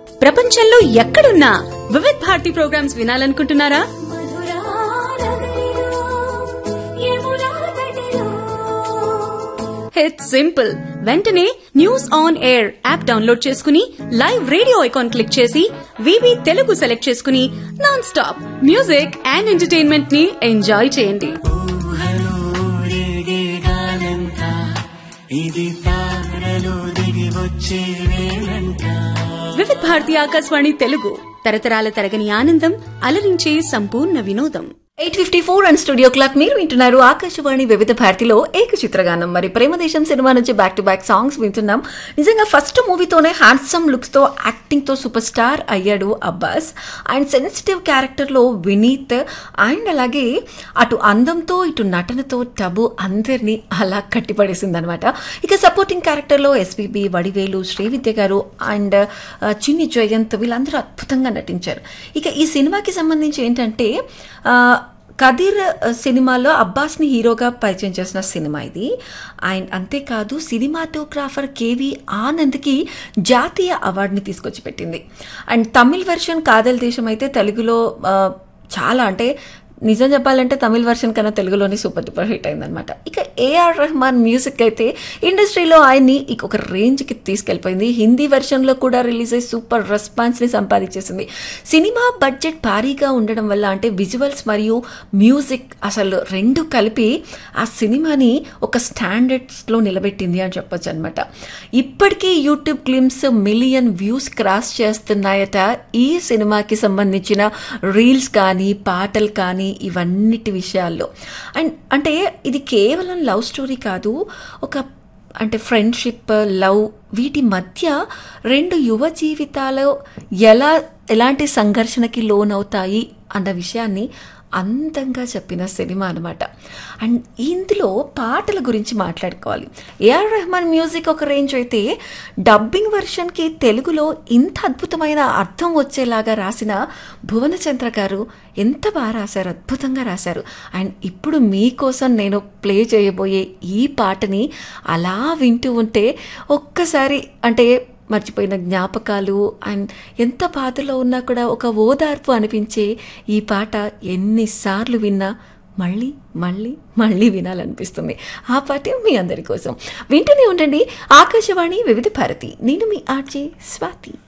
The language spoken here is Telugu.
ప్రపంచంలో ఎక్కడున్నా వివిధ్ భారతి ప్రోగ్రామ్స్ వినాలనుకుంటున్నారా ఇట్స్ సింపుల్ వెంటనే news on air app download చేసుకుని లైవ్ రేడియో ఐకాన్ క్లిక్ చేసి వివి తెలుగు సెలెక్ట్ చేసుకుని non stop music and entertainment ని ఎంజాయ్ చేయండి ఇది తారలు దిగి వచ్చే వేళంట వివిధ్ భారతి ఆకాశవాణి తెలుగు తరతరాల తరగని ఆనందం అలరించే సంపూర్ణ వినోదం eight fifty four and studio clock మీరు వింటున్నారు ఆకాశవాణి వివిధ భారతిలో ఏక చిత్రగానం మరి ప్రేమదేశం సినిమా నుంచి బ్యాక్ టు బ్యాక్ సాంగ్స్ వింటున్నాం నిజంగా ఫస్ట్ మూవీతోనే హ్యాండ్సమ్ లుక్స్ తో యాక్టింగ్ తో సూపర్ స్టార్ అయ్యాడు అబ్బాస్ అండ్ సెన్సిటివ్ క్యారెక్టర్ లో వినీత్ అండ్ అలాగే అటు అందంతో ఇటు నటనతో టబు అందరినీ అలా కట్టిపడేసింది అనమాట ఇక సపోర్టింగ్ క్యారెక్టర్ లో ఎస్పీబి వడివేలు శ్రీవిద్య గారు అండ్ ఆ, చిన్ని జయంత్ వీళ్ళందరూ అద్భుతంగా నటించారు ఇక ఈ సినిమాకి సంబంధించి ఏంటంటే ఆ, కదిర్ సినిమాలో అబ్బాస్ని హీరోగా పరిచయం చేసిన సినిమా ఇది అండ్ అంతేకాదు సినిమాటోగ్రాఫర్ కేవి ఆనంద్కి జాతీయ అవార్డుని తీసుకొచ్చి పెట్టింది అండ్ తమిళ్ వెర్షన్ కాదల్ దేశం అయితే తెలుగులో ఆ, చాలా అంటే నిజం చెప్పాలంటే తమిళ్ వర్షన్ కన్నా తెలుగులోనే సూపర్ డూపర్ హిట్ అయిందనమాట ఇక ఏఆర్ రెహమాన్ మ్యూజిక్ అయితే ఇండస్ట్రీలో ఆయన్ని ఇక ఒక రేంజ్కి తీసుకెళ్ళిపోయింది హిందీ వెర్షన్లో కూడా రిలీజ్ అయ్యి సూపర్ రెస్పాన్స్ని సంపాదించేసింది సినిమా బడ్జెట్ భారీగా ఉండడం వల్ల అంటే విజువల్స్ మరియు మ్యూజిక్ అసలు రెండు కలిపి ఆ సినిమాని ఒక స్టాండర్డ్స్లో నిలబెట్టింది అని చెప్పొచ్చు అనమాట ఇప్పటికీ YouTube glimpse million views cross చేస్తున్నాయట ఈ సినిమాకి సంబంధించిన రీల్స్ కానీ పాటలు కానీ ఇవన్నిటి విషయాల్లో అండ్ అంటే ఇది కేవలం లవ్ స్టోరీ కాదు ఒక అంటే ఫ్రెండ్షిప్ లవ్ వీటి మధ్య రెండు యువ జీవితాలు ఎలా ఎలాంటి సంఘర్షణకి లోనవుతాయి అన్న విషయాన్ని అందంగా చెప్పిన సినిమా అనమాట అండ్ ఇందులో పాటల గురించి మాట్లాడుకోవాలి ఏఆర్ రెహమాన్ మ్యూజిక్ ఒక రేంజ్ అయితే డబ్బింగ్ వెర్షన్కి తెలుగులో ఇంత అద్భుతమైన అర్థం వచ్చేలాగా రాసిన భువనచంద్ర గారు ఎంత బాగా రాశారు అద్భుతంగా రాశారు అండ్ ఇప్పుడు మీకోసం నేను ప్లే చేయబోయే ఈ పాటని అలా వింటూ ఉంటే ఒక్కసారి అంటే మర్చిపోయిన జ్ఞాపకాలు అండ్ ఎంత బాధలో ఉన్నా కూడా ఒక ఓదార్పు అనిపించే ఈ పాట ఎన్నిసార్లు విన్నా మళ్ళీ మళ్ళీ మళ్ళీ వినాలనిపిస్తుంది ఆ పాటే మీ అందరి కోసం వింటూనే ఉండండి ఆకాశవాణి వివిధ భారతి నేను మీ ఆర్జే స్వాతి